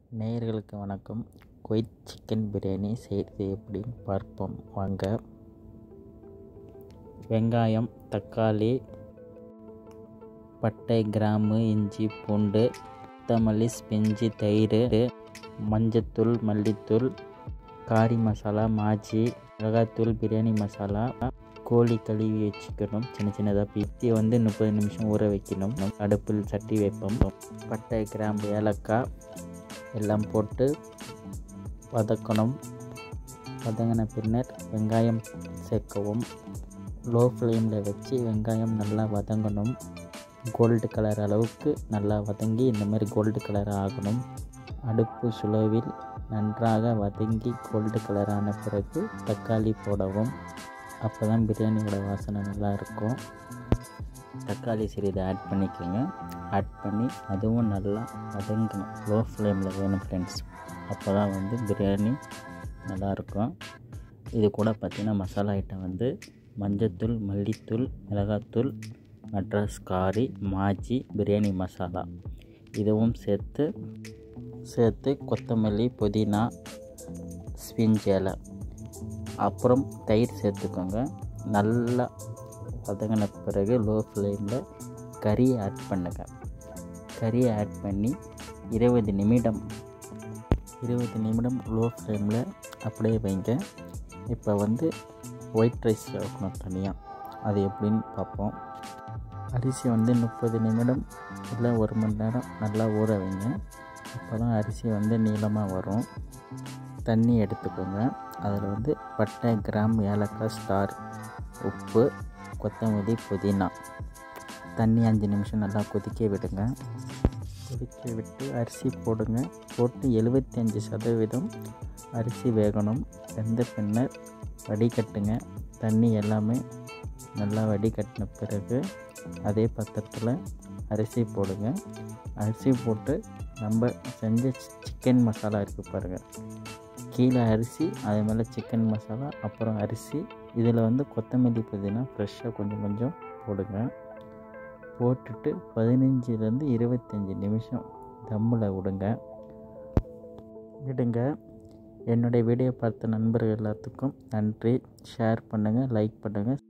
நேயர்களுக்கு வணக்கம் Kuwait chicken biryani செய்கிறது எப்படின்னு பார்ப்போம் வாங்க வெங்காயம் தக்காளி பட்டை கிராம்பு இஞ்சி பூண்டு கொத்தமல்லி ஸ்பெஞ்சி தயிர் மஞ்சத்தூள் மல்லித்தூள் காரி மசாலா மாஜி மிளகாத்தூள் பிரியாணி மசாலா கோழி கழுவி வச்சுக்கணும் சின்ன சின்னதாக பித்தி வந்து முப்பது நிமிஷம் ஊற வைக்கணும் அடுப்பில் சட்டி வைப்போம் பட்டை கிராம்பு ஏலக்காய் எல்லாம் போட்டு வதக்கணும் வதங்கின பின்னர் வெங்காயம் சேர்க்கவும் லோ ஃப்ளேமில் வச்சு வெங்காயம் நல்லா வதங்கணும் கோல்டு கலர் அளவுக்கு நல்லா வதங்கி இந்த மாதிரி கோல்டு கலர் ஆகணும் அடுப்பு சுலவில் நன்றாக வதங்கி கோல்டு கலரான பிறகு தக்காளி போடவும் அப்போ தான் பிரியாணியோட வாசனை நல்லா இருக்கும் தக்காளி சிறிது ஆட் பண்ணிக்கோங்க ஆட் பண்ணி அதுவும் நல்லா வதங்கணும் லோ ஃப்ளேமில் வேணும் ஃப்ரெண்ட்ஸ் அப்போ தான் வந்து பிரியாணி நல்லாயிருக்கும் இது கூட பார்த்திங்கன்னா மசாலா ஐட்டம் வந்து மஞ்சத்தூள் மல்லித்தூள் மிளகாத்தூள் மெட்ராஸ் காரி மாஜி பிரியாணி மசாலா இதுவும் சேர்த்து சேர்த்து கொத்தமல்லி புதினா ஸ்பிஞ்ச் இலை அப்புறம் தயிர் சேர்த்துக்கோங்க நல்லா வதங்கின பிறகு லோ ஃப்ளேமில் கறியை ஆட் பண்ணுங்க கறியை ஆட் பண்ணி இருபது நிமிடம் இருபது நிமிடம் லோ ஃப்ளேமில் அப்படியே வைங்க இப்போ வந்து ஒயிட் ரைஸ் வைக்கணும் தனியாக அது எப்படின்னு பார்ப்போம் அரிசி வந்து முப்பது நிமிடம் இல்லை ஒரு மணி நேரம் நல்லா ஊற வைங்க அப்போ தான் அரிசி வந்து நீளமாக வரும் தண்ணி எடுத்துக்கோங்க அதில் வந்து பட்டை கிராம் ஏலக்காய் ஸ்டார் உப்பு கொத்தமல்லி புதினா தண்ணி அஞ்சு நிமிஷம் நல்லா கொதிக்க விடுங்க கொதிக்க விட்டு அரிசி போடுங்க போட்டு எழுபத்தஞ்சி சதவீதம் அரிசி வேகணும் வெந்த பின்னர் வடிகட்டுங்க தண்ணி எல்லாமே நல்லா வடிகட்டின பிறகு அதே பாத்திரத்தில் அரிசி போடுங்க அரிசி போட்டு நம்ம செஞ்ச சிக்கன் மசாலா இருக்குது பாருங்கள் கீழே அரிசி அது மேலே சிக்கன் மசாலா அப்புறம் அரிசி இதில் வந்து கொத்தமல்லி புதினா ஃப்ரெஷ்ஷாக கொஞ்சம் கொஞ்சம் போடுங்க போட்டுட்டு பதினஞ்சுலேருந்து இருபத்தஞ்சி நிமிஷம் தம்மில் விடுங்க விடுங்க என்னுடைய வீடியோ பார்த்த நண்பர்கள் எல்லாத்துக்கும் நன்றி ஷேர் பண்ணுங்கள் லைக் பண்ணுங்கள்